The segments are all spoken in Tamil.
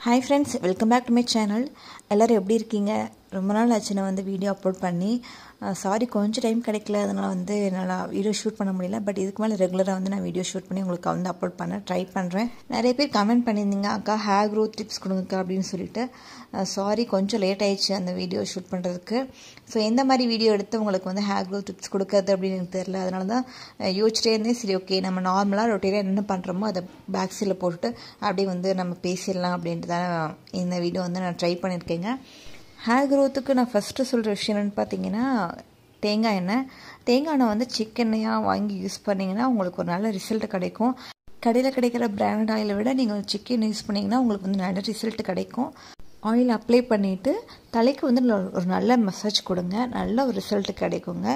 hi friends welcome back to my channel எல்லோரும் எப்படி இருக்கீங்க ரொம்ப நாள் ஆச்சு நான் வந்து வீடியோ அப்லோட் பண்ணி சாரி கொஞ்சம் டைம் கிடைக்கல அதனால் வந்து என்னால் வீடியோ ஷூட் பண்ண முடியல பட் இதுக்கு மேலே ரெகுலராக வந்து நான் வீடியோ ஷூட் பண்ணி உங்களுக்கு வந்து அப்லோட் பண்ண ட்ரை பண்ணுறேன் நிறைய பேர் கமெண்ட் பண்ணியிருந்தீங்க அக்கா ஹேர் க்ரோத் டிப்ஸ் கொடுங்கக்கா அப்படின்னு சொல்லிட்டு சாரி கொஞ்சம் லேட் ஆயிடுச்சு அந்த வீடியோ ஷூட் பண்ணுறதுக்கு ஸோ எந்த மாதிரி வீடியோ எடுத்து உங்களுக்கு வந்து ஹேர் க்ரோத் டிப்ஸ் கொடுக்கறது அப்படின்னு எனக்கு தெரில அதனால தான் யோசிச்சிட்டே இருந்தேன் சரி ஓகே நம்ம நார்மலாக ரொட்டீனாக என்ன பண்ணுறோமோ அதை பேக் சைடில் போட்டுட்டு அப்படியே வந்து நம்ம பேசிடலாம் அப்படின்ட்டு தான் இந்த வீடியோ வந்து நான் ட்ரை பண்ணியிருக்கேங்க ஹேர் க்ரோத்துக்கு நான் ஃபஸ்ட்டு சொல்கிற விஷயம் என்னென்னு பார்த்தீங்கன்னா தேங்காய் எண்ணெய் தேங்காய் எண்ணெய் வந்து சிக்கெண்ணெயாக வாங்கி யூஸ் பண்ணிங்கன்னா உங்களுக்கு ஒரு நல்ல ரிசல்ட் கிடைக்கும் கடையில் கிடைக்கிற பிராண்ட் ஆயிலை விட நீங்கள் சிக்கன் யூஸ் பண்ணிங்கன்னா உங்களுக்கு வந்து நல்ல ரிசல்ட் கிடைக்கும் ஆயில் அப்ளை பண்ணிவிட்டு தலைக்கு வந்து ஒரு நல்ல மசாஜ் கொடுங்க நல்ல ஒரு ரிசல்ட் கிடைக்குங்க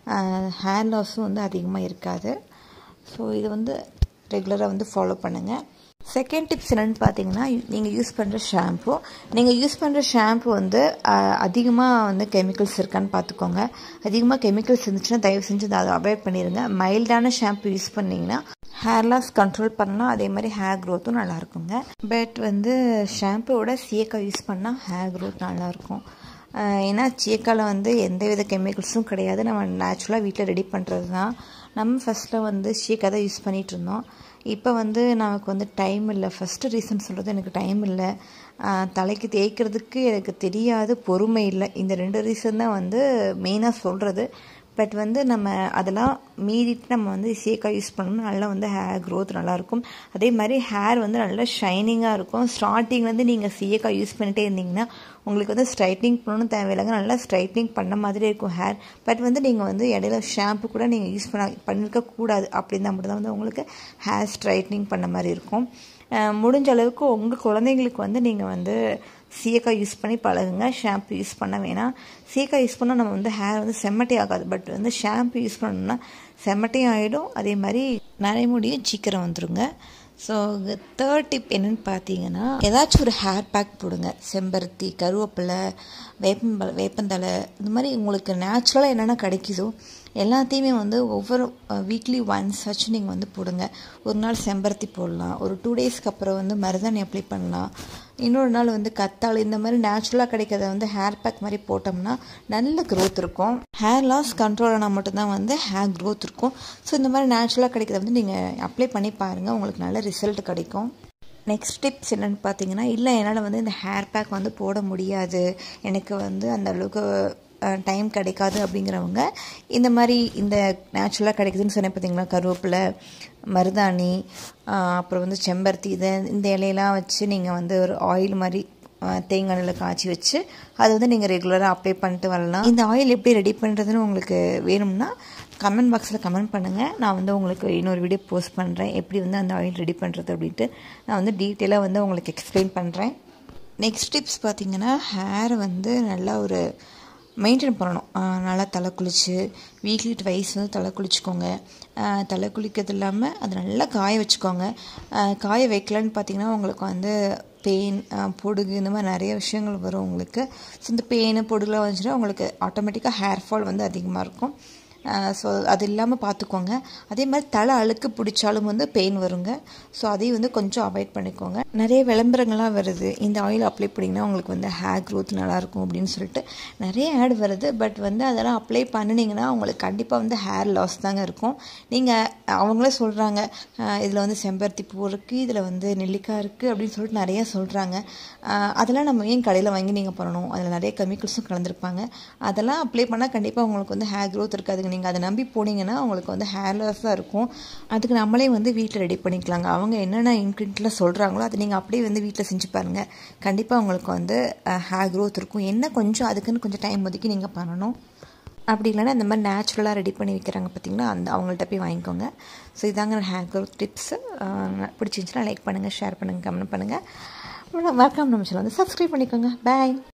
ஹேர் லாஸும் வந்து அதிகமாக இருக்காது ஸோ இது வந்து ரெகுலராக வந்து ஃபாலோ பண்ணுங்கள் செகண்ட் டிப்ஸ் என்னென்னு பார்த்தீங்கன்னா நீங்கள் யூஸ் பண்ணுற ஷாம்பு நீங்கள் யூஸ் பண்ணுற ஷாம்பு வந்து அதிகமாக வந்து கெமிக்கல்ஸ் இருக்கான்னு பார்த்துக்கோங்க அதிகமாக கெமிக்கல்ஸ் இருந்துச்சுன்னா தயவு செஞ்சு அதை அவாய்ட் பண்ணிடுங்க மைல்டான ஷாம்பு யூஸ் பண்ணிங்கன்னா ஹேர் லாஸ் கண்ட்ரோல் பண்ணலாம் அதே மாதிரி ஹேர் க்ரோத்தும் நல்லாயிருக்குங்க பட் வந்து ஷாம்புவோட சீயக்காய் யூஸ் பண்ணால் ஹேர் க்ரோத் நல்லாயிருக்கும் ஏன்னா சீயக்காயில் வந்து எந்த வித கெமிக்கல்ஸும் கிடையாது நம்ம நேச்சுரலாக வீட்டில் ரெடி பண்ணுறது தான் நம்ம ஃபஸ்ட்டில் வந்து சீக்காய் தான் யூஸ் பண்ணிகிட்டு இருந்தோம் இப்போ வந்து நமக்கு வந்து டைம் இல்லை ஃபஸ்ட்டு ரீசன் சொல்கிறது எனக்கு டைம் இல்லை தலைக்கு தேய்க்கிறதுக்கு எனக்கு தெரியாது பொறுமை இல்லை இந்த ரெண்டு ரீசன் தான் வந்து மெயினாக சொல்கிறது பட் வந்து நம்ம அதெல்லாம் மீறிட்டு நம்ம வந்து சீக்காய் யூஸ் பண்ணோம்னா நல்லா வந்து ஹேர் க்ரோத் நல்லாயிருக்கும் அதே மாதிரி ஹேர் வந்து நல்லா ஷைனிங்காக இருக்கும் ஸ்டார்டிங் வந்து நீங்கள் சீக்காய் யூஸ் பண்ணிகிட்டே இருந்தீங்கன்னா உங்களுக்கு வந்து ஸ்ட்ரைட்னிங் பண்ணணும்னு தேவையில்லைங்க நல்லா ஸ்ட்ரைட்னிங் பண்ண மாதிரி இருக்கும் ஹேர் பட் வந்து நீங்கள் வந்து இடையில ஷாம்பு கூட நீங்கள் யூஸ் பண்ண பண்ணியிருக்க கூடாது அப்படின்னா மட்டும் தான் வந்து உங்களுக்கு ஹேர் ஸ்ட்ரைட்னிங் பண்ண மாதிரி இருக்கும் முடிஞ்ச அளவுக்கு உங்கள் குழந்தைங்களுக்கு வந்து நீங்கள் வந்து சீக்காய் யூஸ் பண்ணி பழகுங்க ஷாம்பு யூஸ் பண்ண வேணாம் சீக்காய் யூஸ் பண்ணால் நம்ம வந்து ஹேர் வந்து செம்மட்டே ஆகாது பட் வந்து ஷாம்பு யூஸ் பண்ணோம்னா செம்மட்டையும் ஆகிடும் அதே மாதிரி நிறைய முடியும் சீக்கிரம் வந்துடுங்க ஸோ தேர்ட் டிப் என்னென்னு பார்த்தீங்கன்னா ஏதாச்சும் ஒரு ஹேர் பேக் போடுங்க செம்பருத்தி கருவேப்பிலை வேப்பம்பழ வேப்பந்தலை இந்த மாதிரி உங்களுக்கு நேச்சுரலாக என்னென்ன கிடைக்குதோ எல்லாத்தையுமே வந்து ஒவ்வொரு வீக்லி ஒன்ஸ் வச்சு நீங்கள் வந்து போடுங்க ஒரு நாள் செம்பருத்தி போடலாம் ஒரு டூ டேஸ்க்கு அப்புறம் வந்து மருதாணி அப்ளை பண்ணலாம் இன்னொரு நாள் வந்து கத்தாழை இந்த மாதிரி நேச்சுரலாக கிடைக்கிறத வந்து ஹேர் பேக் மாதிரி போட்டோம்னா நல்ல க்ரோத் இருக்கும் ஹேர் லாஸ் கண்ட்ரோல் ஆனால் மட்டும்தான் வந்து ஹேர் க்ரோத் இருக்கும் ஸோ இந்த மாதிரி நேச்சுரலாக கிடைக்கிறத வந்து நீங்கள் அப்ளை பண்ணி பாருங்கள் உங்களுக்கு நல்ல ரிசல்ட் கிடைக்கும் நெக்ஸ்ட் டிப்ஸ் என்னென்னு பார்த்தீங்கன்னா இல்லை என்னால் வந்து இந்த ஹேர் பேக் வந்து போட முடியாது எனக்கு வந்து அந்த அளவுக்கு டைம் கிடைக்காது அப்படிங்கிறவங்க இந்த மாதிரி இந்த நேச்சுரலாக கிடைக்குதுன்னு சொன்னேன் பார்த்தீங்களா கருவேப்பிலை மருதாணி அப்புறம் வந்து செம்பருத்தி இதை இந்த இலையெல்லாம் வச்சு நீங்கள் வந்து ஒரு ஆயில் மாதிரி தேங்காய் எண்ணெயில் காய்ச்சி வச்சு அதை வந்து நீங்கள் ரெகுலராக அப்ளை பண்ணிட்டு வரலாம் இந்த ஆயில் எப்படி ரெடி பண்ணுறதுன்னு உங்களுக்கு வேணும்னா கமெண்ட் பாக்ஸில் கமெண்ட் பண்ணுங்கள் நான் வந்து உங்களுக்கு இன்னொரு வீடியோ போஸ்ட் பண்ணுறேன் எப்படி வந்து அந்த ஆயில் ரெடி பண்ணுறது அப்படின்ட்டு நான் வந்து டீட்டெயிலாக வந்து உங்களுக்கு எக்ஸ்பிளைன் பண்ணுறேன் நெக்ஸ்ட் டிப்ஸ் பார்த்திங்கன்னா ஹேரை வந்து நல்லா ஒரு மெயின்டைன் பண்ணணும் நல்லா தலை குளித்து வீக்லி ட்வைஸ் வந்து தலை குளிச்சுக்கோங்க தலை குளிக்கிறது இல்லாமல் அதை நல்லா காய வச்சுக்கோங்க காய வைக்கலன்னு பார்த்தீங்கன்னா உங்களுக்கு வந்து பெயின் பொடுகு இந்த மாதிரி நிறைய விஷயங்கள் வரும் உங்களுக்கு ஸோ இந்த பெயின் பொடுகுலாம் வந்துச்சுன்னா உங்களுக்கு ஆட்டோமேட்டிக்காக ஹேர் ஃபால் வந்து அதிகமாக இருக்கும் ஸோ அது இல்லாமல் பார்த்துக்கோங்க அதே மாதிரி தலை அழுக்கு பிடிச்சாலும் வந்து பெயின் வருங்க ஸோ அதையும் வந்து கொஞ்சம் அவாய்ட் பண்ணிக்கோங்க நிறைய விளம்பரங்கள்லாம் வருது இந்த ஆயில் அப்ளை பண்ணிங்கன்னா உங்களுக்கு வந்து ஹேர் க்ரோத் நல்லாயிருக்கும் அப்படின்னு சொல்லிட்டு நிறைய ஆட் வருது பட் வந்து அதெல்லாம் அப்ளை பண்ணினீங்கன்னா உங்களுக்கு கண்டிப்பாக வந்து ஹேர் லாஸ் தாங்க இருக்கும் நீங்கள் அவங்களே சொல்கிறாங்க இதில் வந்து செம்பருத்தி பூ இருக்குது இதில் வந்து நெல்லிக்காய் இருக்குது அப்படின்னு சொல்லிட்டு நிறைய சொல்கிறாங்க அதெல்லாம் நம்ம ஏன் கடையில் வாங்கி நீங்கள் பண்ணணும் அதில் நிறைய கெமிக்கல்ஸும் கலந்துருப்பாங்க அதெல்லாம் அப்ளை பண்ணால் கண்டிப்பாக உங்களுக்கு வந்து ஹேர் க்ரோத் இருக்காதுங்க நீங்கள் அதை நம்பி போனீங்கன்னா உங்களுக்கு வந்து ஹேர் லாஸ் தான் இருக்கும் அதுக்கு நம்மளே வந்து வீட்டில் ரெடி பண்ணிக்கலாங்க அவங்க என்னென்ன இன்க்ரீடியன்ட்லாம் சொல்கிறாங்களோ அதை நீங்கள் அப்படியே வந்து வீட்டில் செஞ்சு பாருங்கள் கண்டிப்பாக உங்களுக்கு வந்து ஹேர் க்ரோத் இருக்கும் என்ன கொஞ்சம் அதுக்குன்னு கொஞ்சம் டைம் ஒதுக்கி நீங்கள் பண்ணணும் அப்படி இல்லைன்னா இந்த மாதிரி நேச்சுரலாக ரெடி பண்ணி வைக்கிறாங்க பார்த்தீங்கன்னா அந்த அவங்கள்ட்ட போய் வாங்கிக்கோங்க ஸோ இதாங்க ஹேர் க்ரோத் டிப்ஸு பிடிச்சிருந்துச்சுன்னா லைக் பண்ணுங்கள் ஷேர் பண்ணுங்கள் கமெண்ட் பண்ணுங்கள் மறக்காம நம்ம சேனல் வந்து சப்ஸ்கிரைப் பண்ணிக்கோங்க பாய்